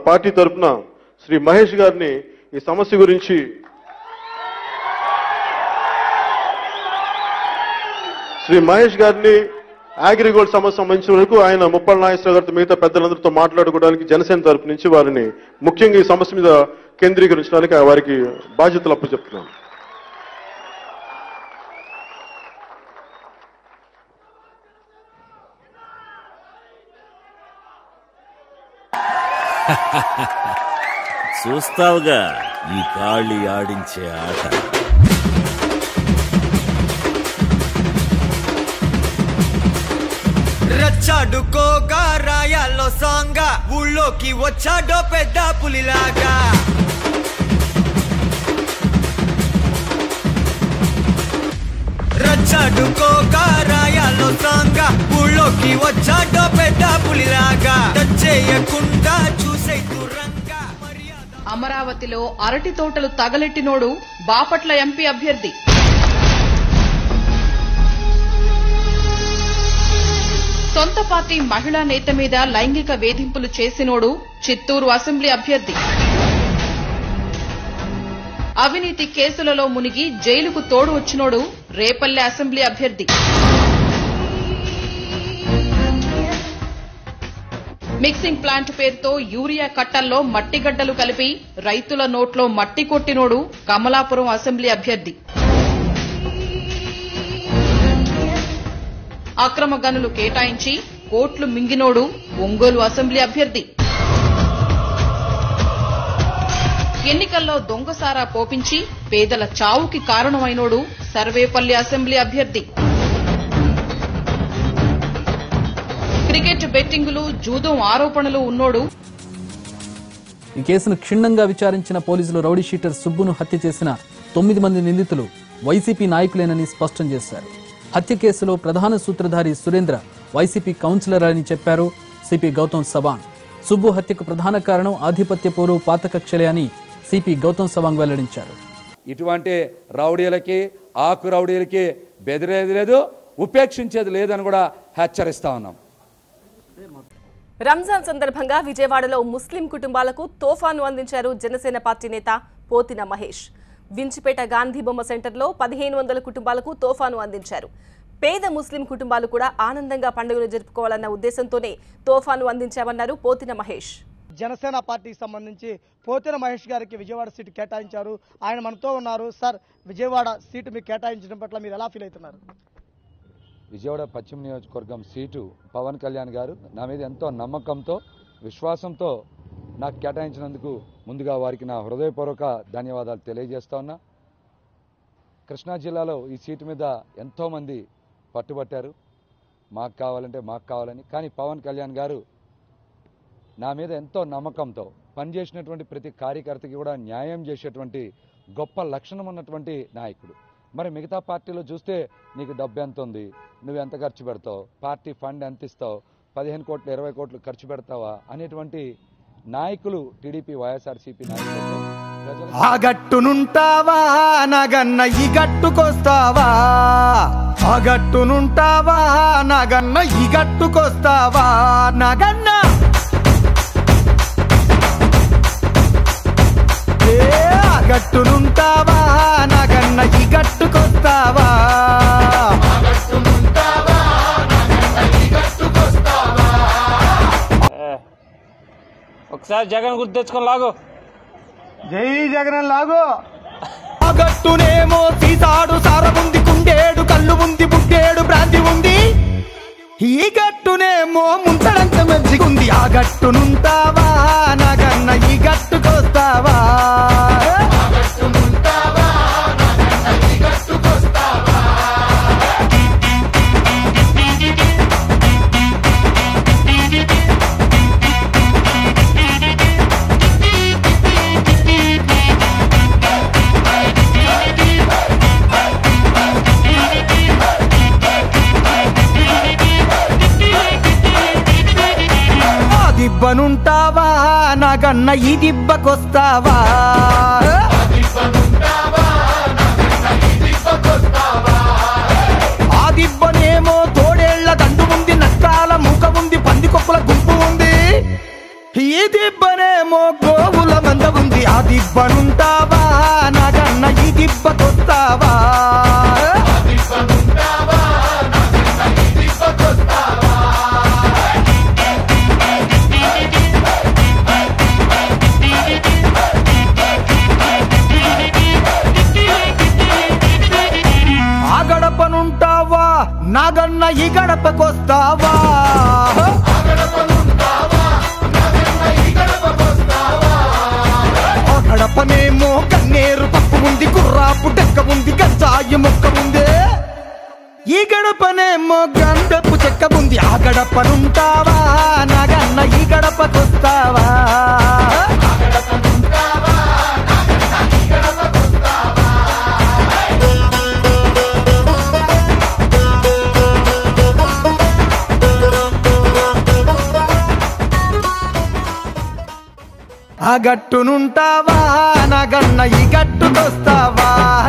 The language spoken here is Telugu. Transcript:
పార్టీ తరపున శ్రీ మహేష్ గారిని ఈ సమస్య గురించి శ్రీ మహేష్ గారిని అగ్రిగోల్డ్ సమస్య సంబంధించిన వరకు ఆయన ముప్పల నాగేశ్వర గారితో మిగతా పెద్దలందరితో మాట్లాడుకోవడానికి జనసేన తరపు నుంచి వారిని ముఖ్యంగా ఈ సమస్య మీద కేంద్రీకరించడానికి వారికి బాధ్యతలు అప్పచెప్తున్నాను చూస్తావుగా ఈ కాళీ ఆడించే ఆట రచ్చాడుకోగా రాయాల్లో సాంగా ఊళ్ళోకి వచ్చాడో పెద్ద పులిలాగా రచ్చాడుకోగా రాయాల్లో సాంగా ఊళ్ళోకి వచ్చాడో పెద్ద పులిలాగా టచ్ చేయకుండా చూసే దూరంగా మర్యాద అమరావతిలో అరటి తోటలు తగలెట్టినోడు బాపట్ల ఎంపీ అభ్యర్థి సొంత పార్టీ మహిళా నేత మీద లైంగిక వేధింపులు చేసినోడు చిత్తూరు అసెంబ్లీ అభ్యర్థి అవినీతి కేసులలో మునిగి జైలుకు తోడు వచ్చినోడు రేపల్లె అసెంబ్లీ అభ్యర్థి మిక్సింగ్ ప్లాంట్ పేరుతో యూరియా కట్టల్లో మట్టిగడ్డలు కలిపి రైతుల నోట్లో మట్టి కొట్టినోడు కమలాపురం అసెంబ్లీ అభ్యర్థి అక్రమ గనులు కేటాయించి కోట్లు మింగినోడు ఒంగోలు అసెంబ్లీ అభ్యర్థి ఎన్నికల్లో దొంగసారా పోపించి పేదల చావుకి కారణమైనోడు సర్వేపల్లి అసెంబ్లీ అభ్యర్థి క్రికెట్ బెట్టింగులు జూదం ఆరోపణలు ఉన్నోడు ఈ కేసును క్షుణ్ణంగా విచారించిన పోలీసులు రౌడీ షీటర్ సుబ్బును హత్య చేసిన తొమ్మిది మంది నిందితులు వైసీపీ నాయకులేనని స్పష్టం చేశారు హత్య కేసులో ప్రధాన సూత్రధారి సురేంద్ర వైసీపీ కౌన్సిలర్ అని చెప్పారు సిపి గౌతమ్ సవాంగ్ సుబ్బు హత్యకు ప్రధాన కారణం ఆధిపత్య పోరు పాత కక్షలే అని సిపి గౌతమ్ సవాంగ్ వెల్లడించారు ఇటువంటి రౌడీలకి ఆకు రౌడీలకి బెదిరేది లేదు ఉపేక్షించేది లేదని కూడా హెచ్చరిస్తా ఉన్నాం రంజాన్ సందర్భంగా విజయవాడలో ముస్లిం కుటుంబాలకు తోఫాను అందించారు జనసేన పార్టీ నేత పోతిన మహేష్ వించిపేట గాంధీ బొమ్మ సెంటర్లో పదిహేను వందల కుటుంబాలకు తోఫాను అందించారు పేద ముస్లిం కుటుంబాలు కూడా ఆనందంగా పండుగను జరుపుకోవాలన్న ఉద్దేశంతోనే తోఫాను అందించామన్నారు పోతిన మహేష్ జనసేన పార్టీకి సంబంధించి పోతిన మహేష్ గారికి విజయవాడ సీటు కేటాయించారు ఆయన మనతో ఉన్నారు సార్ విజయవాడ సీటు మీకు కేటాయించడం పట్ల మీరు ఎలా ఫీల్ అవుతున్నారు విజయవాడ పశ్చిమ నియోజకవర్గం సీటు పవన్ కళ్యాణ్ గారు నా మీద ఎంతో నమ్మకంతో విశ్వాసంతో నాకు కేటాయించినందుకు ముందుగా వారికి నా హృదయపూర్వక ధన్యవాదాలు తెలియజేస్తా ఉన్నా కృష్ణా జిల్లాలో ఈ సీటు మీద ఎంతోమంది పట్టుబట్టారు మాకు కావాలంటే మాకు కావాలని కానీ పవన్ కళ్యాణ్ గారు నా మీద ఎంతో నమ్మకంతో పనిచేసినటువంటి ప్రతి కార్యకర్తకి కూడా న్యాయం చేసేటువంటి గొప్ప లక్షణం ఉన్నటువంటి నాయకుడు మరి మిగతా పార్టీలో చూస్తే నీకు డబ్బు ఎంత ఉంది నువ్వు ఎంత ఖర్చు పెడతావు పార్టీ ఫండ్ ఎంత ఇస్తావు పదిహేను కోట్లు ఇరవై కోట్లు ఖర్చు పెడతావా అనేటువంటి నాయకులు టీడీపీ వైఎస్ఆర్సీపీ నాయకులు ప్రజలు ఆ గట్టునుంటావా నగన్న ఈ గట్టుకొస్తావా ఆ గట్టునుంటావా నగన్న ఈ గట్టుకొస్తావా నగన్న ఏ ఆ గట్టునుంటావా నగన్న ఈ గట్టుకొస్తావా ఒకసారి జగన్ గుర్తు తెచ్చుకొని లాగు జై జగన్ లాగు ఆ గట్టునేమో సీసాడు సారముంది కుండేడు కళ్ళు ఉంది బుడ్డేడు భ్రాంతి ఉంది ఈ గట్టునేమో ముంతడంత మంచిగుంది ఆ గట్టునుంటావా నగన్న ఈ గట్టుకొస్తావా ఆ దిబ్బనుంటావా నగన్న ఈ దిబ్బకొస్తావా ఆ దిబ్బనేమో తోడేళ్ల దండు ఉంది నష్టాల మూక ఉంది పందికొక్కుల గుంపు ఉంది ఈ దిబ్బనేమో దిబ్బనుంటావా నాగన్న ఈ దిబ్బకొస్తావా ఆ గడపనుంటావా నాగన్న ఈ గడపకొస్తావా ఆ గడపనేమో కన్నేరు పప్పు ఉంది కుర్రాపు డెక్క ఉంది గంజాయి మొక్క ఉందే ఈ గడపనేమో గండపు చెక్క ఉంది ఆ గడపనుంటావా నాగన్న ఈ గడపకొస్తావా ఆ గట్టునుంటావా నాగన్న ఈ గట్టుకొస్తావా